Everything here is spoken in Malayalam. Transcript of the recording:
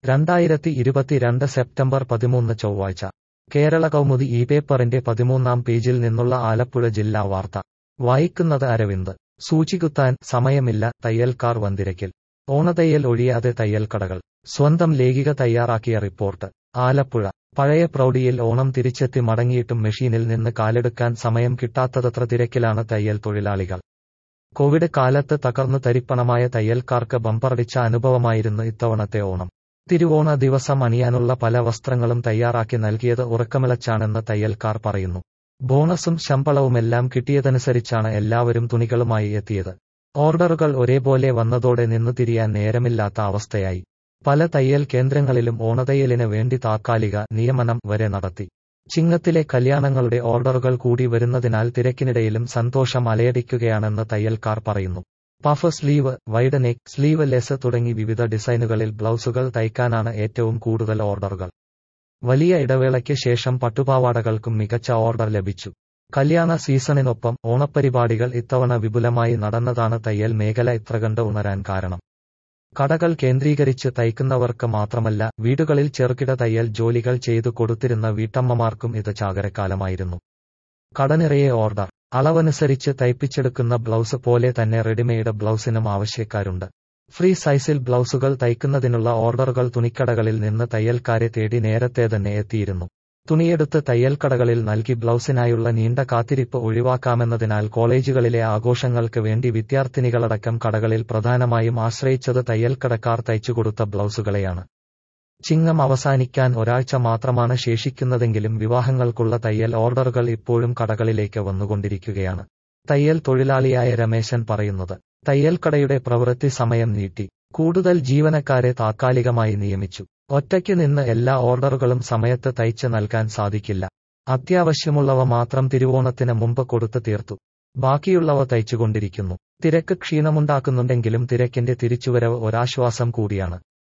രണ്ടായിരത്തി ഇരുപത്തിരണ്ട് സെപ്റ്റംബർ പതിമൂന്ന് ചൊവ്വാഴ്ച കേരള കൗമുദി ഈ പേപ്പറിന്റെ പതിമൂന്നാം പേജിൽ നിന്നുള്ള ആലപ്പുഴ ജില്ലാ വാർത്ത വായിക്കുന്നത് അരവിന്ദ് സൂചികുത്താൻ സമയമില്ല തയ്യൽക്കാർ വന്തിരക്കിൽ ഓണതയ്യൽ ഒഴിയാതെ തയ്യൽക്കടകൾ സ്വന്തം ലേഖിക തയ്യാറാക്കിയ റിപ്പോർട്ട് ആലപ്പുഴ പഴയ പ്രൗഢിയിൽ ഓണം തിരിച്ചെത്തി മടങ്ങിയിട്ടും മെഷീനിൽ നിന്ന് കാലെടുക്കാൻ സമയം കിട്ടാത്തതത്ര തിരക്കിലാണ് തയ്യൽ തൊഴിലാളികൾ കോവിഡ് കാലത്ത് തകർന്നു തരിപ്പണമായ തയ്യൽക്കാർക്ക് ബമ്പറടിച്ച അനുഭവമായിരുന്നു ഇത്തവണത്തെ ഓണം തിരുവോണ ദിവസം അണിയാനുള്ള പല വസ്ത്രങ്ങളും തയ്യാറാക്കി നൽകിയത് ഉറക്കമിളച്ചാണെന്ന് തയ്യൽക്കാർ പറയുന്നു ബോണസും ശമ്പളവുമെല്ലാം കിട്ടിയതനുസരിച്ചാണ് എല്ലാവരും തുണികളുമായി എത്തിയത് ഓർഡറുകൾ ഒരേപോലെ വന്നതോടെ നിന്നു തിരിയാൻ നേരമില്ലാത്ത അവസ്ഥയായി പല തയ്യൽ കേന്ദ്രങ്ങളിലും ഓണതയ്യലിന് വേണ്ടി താത്കാലിക നിയമനം വരെ നടത്തി ചിങ്ങത്തിലെ കല്യാണങ്ങളുടെ ഓർഡറുകൾ കൂടി വരുന്നതിനാൽ തിരക്കിനിടയിലും സന്തോഷം അലയടിക്കുകയാണെന്ന് തയ്യൽക്കാർ പറയുന്നു puff sleeve wide neck sleeveless തുടങ്ങി വിവിധ ഡിസൈനുകളിൽ ബ്ലൗസുകൾ തയ്ക്കാനാണ് ഏറ്റവും കൂടുതൽ ഓർഡറുകൾ വലിയ ഇടവേളയ്ക്ക് ശേഷം പട്ടുപാവാടകൾക്കും മികച്ച ഓർഡർ ലഭിച്ചു കല്യാണ സീസണിനൊപ്പം ഓണപ്പരിപാടികൾ ഇത്തവണ വിപുലമായി നടന്നതാണ് തയ്യൽ മേഖല ഇത്രകണ്ട് ഉണരാൻ കാരണം കടകൾ കേന്ദ്രീകരിച്ച് തയ്ക്കുന്നവർക്ക് മാത്രമല്ല വീടുകളിൽ ചെറുകിട തയ്യൽ ജോലികൾ ചെയ്തു കൊടുത്തിരുന്ന വീട്ടമ്മമാർക്കും ഇത് ചാകരക്കാലമായിരുന്നു കടനിറയെ ഓർഡർ അളവനുസരിച്ച് തയ്പ്പിച്ചെടുക്കുന്ന ബ്ലൗസ് പോലെ തന്നെ റെഡിമെയ്ഡ് ബ്ലൗസിനും ആവശ്യക്കാരുണ്ട് ഫ്രീ സൈസിൽ ബ്ലൗസുകൾ തയ്ക്കുന്നതിനുള്ള ഓർഡറുകൾ തുണിക്കടകളിൽ നിന്ന് തയ്യൽക്കാരെ തേടി നേരത്തെ തന്നെ എത്തിയിരുന്നു തുണിയെടുത്ത് തയ്യൽക്കടകളിൽ നൽകി ബ്ലൗസിനായുള്ള നീണ്ട കാത്തിരിപ്പ് ഒഴിവാക്കാമെന്നതിനാൽ കോളേജുകളിലെ ആഘോഷങ്ങൾക്ക് വേണ്ടി വിദ്യാർത്ഥിനികളടക്കം കടകളിൽ പ്രധാനമായും ആശ്രയിച്ചത് തയ്യൽക്കടക്കാർ തയ്ച്ചുകൊടുത്ത ബ്ലൗസുകളെയാണ് ചിങ്ങം അവസാനിക്കാൻ ഒരാഴ്ച മാത്രമാണ് ശേഷിക്കുന്നതെങ്കിലും വിവാഹങ്ങൾക്കുള്ള തയ്യൽ ഓർഡറുകൾ ഇപ്പോഴും കടകളിലേക്ക് വന്നുകൊണ്ടിരിക്കുകയാണ് തയ്യൽ തൊഴിലാളിയായ രമേശൻ പറയുന്നത് തയ്യൽക്കടയുടെ പ്രവൃത്തി സമയം നീട്ടി കൂടുതൽ ജീവനക്കാരെ താത്കാലികമായി നിയമിച്ചു ഒറ്റയ്ക്ക് നിന്ന് എല്ലാ ഓർഡറുകളും സമയത്ത് തയ്ച്ച് നൽകാൻ സാധിക്കില്ല അത്യാവശ്യമുള്ളവ മാത്രം തിരുവോണത്തിന് മുമ്പ് കൊടുത്തു തീർത്തു ബാക്കിയുള്ളവ തയ്ച്ചുകൊണ്ടിരിക്കുന്നു തിരക്ക് ക്ഷീണമുണ്ടാക്കുന്നുണ്ടെങ്കിലും തിരക്കിന്റെ തിരിച്ചുവരവ് ഒരാശ്വാസം കൂടിയാണ്